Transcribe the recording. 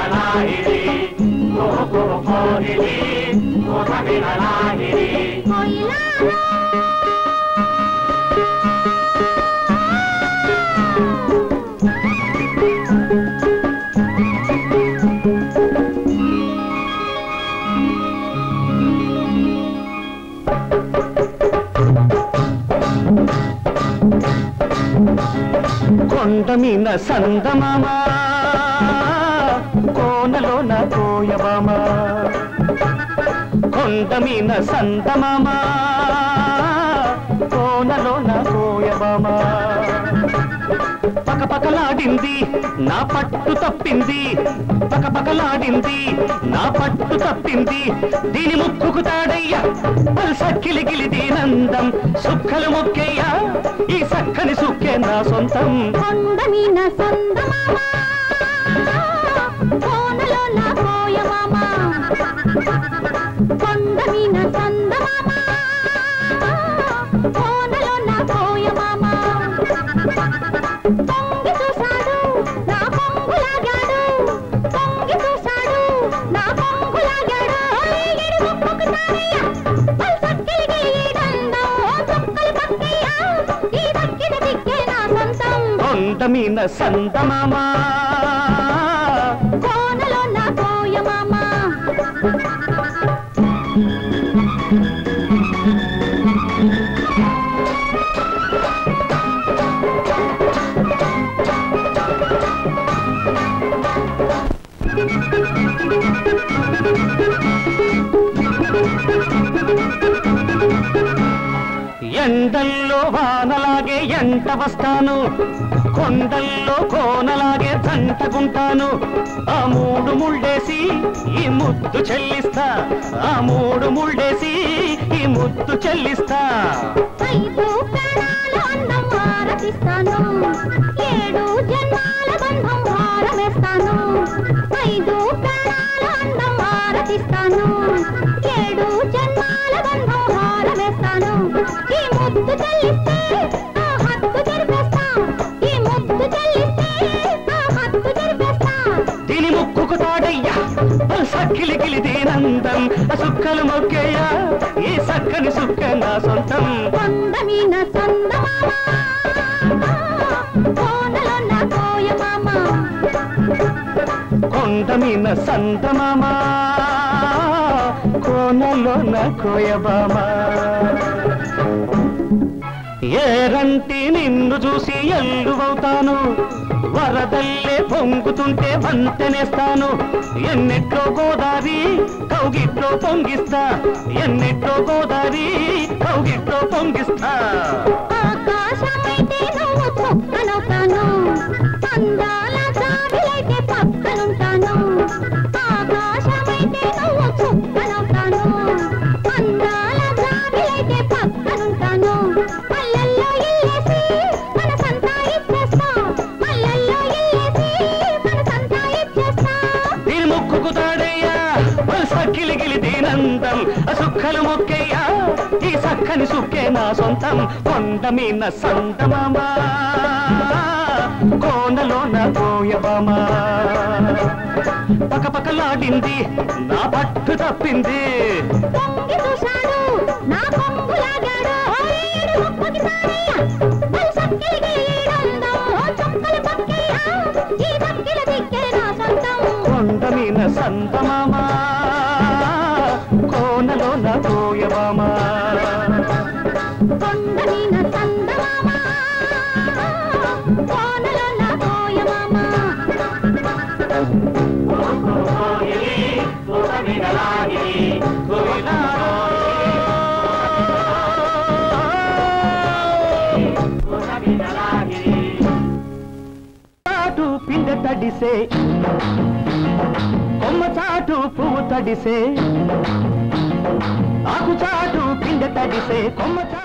కొండ మీద సందమామ కోనలోన కోయబామ కొండ మీద సందమామ కోనలోన కోయబామ పకపకలాడింది నా పట్టు తప్పింది పకపకలాడింది నా పట్టు తప్పింది దీని ముక్కుకు తాడయ్యా సక్కిలి గిలి దీనందం సుక్కలు మొక్కయ్యా ఈ సక్కని సుక్కే నా సొంతం కొండ మీన సందమామ కోనలో నా కోయమామ కొండ మీన సందమామ కోనలో నా కోయమామ తొంగి చూశాడు నా కొంగులాగాడు తొంగి చూశాడు నా కొంగులాగాడు ఎడి ముక్కుకు తారయ్య పల్సక్కిలిగి ఈడందం చుక్కలు పక్కయ్య ఈ దక్కిన దిక్కే నా సొంతం కొండ మీద సందమామా కోనలో నా కోయమామ ఎండల్లో వానలాగే ఎంట వస్తాను కొండల్లో కోనలాగే తంటకుంటాను ఆ మూడు ముళ్ళేసి ఈ ముద్దు చెల్లిస్తా ఆ మూడు ముళ్ళేసి ఈ ముద్దు చెల్లిస్తా ఐదు ప్రాణాల అందం ఆరతిస్తాను ఏడు జన్మాల బంధం హారమేస్తాను ఐదు ప్రాణాల అందం ఆరతిస్తాను ఏడు జన్మాల బంధం హారమేస్తాను ఈ ముద్దు చెల్లిస్తే ఆ హద్దు జరిపేస్తా ఈ ముద్దు చెల్లిస్తే ఆ హద్దు జరిపేస్తా దీని ముక్కుకు తాడయ్యా సక్కిలి గిలి దీనందం ఆ సుక్కలు మొక్కయ్యా ఈ సక్కని సుక్క నా సొంతం కొండ మీన సందమామ కోనలో నా కోయమామ కొండ మీద సందమామా కోనలో నా కోయబామా ఏరంటి నిన్ను చూసి ఎల్లువవుతాను వరదల్లే పొంగుతుంటే వంతెనేస్తాను ఎన్నెట్లో గోదారి కౌగిట్లో పొంగిస్తా ఎన్నెట్లో గోదారి కౌగిట్లో పొంగిస్తా ఆకాశమైతే నువ్వు చుక్కనవుతాను అందాల జాబిలైతే పక్కనుంటాను ఆకాశమైతే నువ్వు చుక్కనవుతాను అందాల జాబిలైతే పక్కనుంటాను మల్లెల్లో ఇల్లేసి మనసంతా ఇచ్చేస్తా మల్లెల్లో ఇల్లేసి మనసంతా ఇచ్చేస్తా దీని ముక్కుకు తాడయ్యా సక్కిలి గిలి దీనందం ఆ సుక్కలు మొక్కయ్యా ఈ సక్కని సుక్కే నా సొంతం కొండ మీద సందమామా కోనలో నా కోయబామా పకపకలాడింది నా పట్టు తప్పింది పొంగి చూశాడు నా కొంగు లాగాడు ఏడు ముక్కుకి తారయ్య బలి సక్కిలిగి ఈడందం చుక్కలు పక్కయ్య ఈ దక్కిల దిక్కే నా సొంతం కొండ మీద సందమామా కోనలో నా కోయబామా కొండ మీన సందమామ కోనలో నా కోయమామ చాటు పిందె తడిసే కొమ్మ చాటు పువ్వు తడిసే ఆకు చాటు పిందె తడిసే కొమ్మ చాటు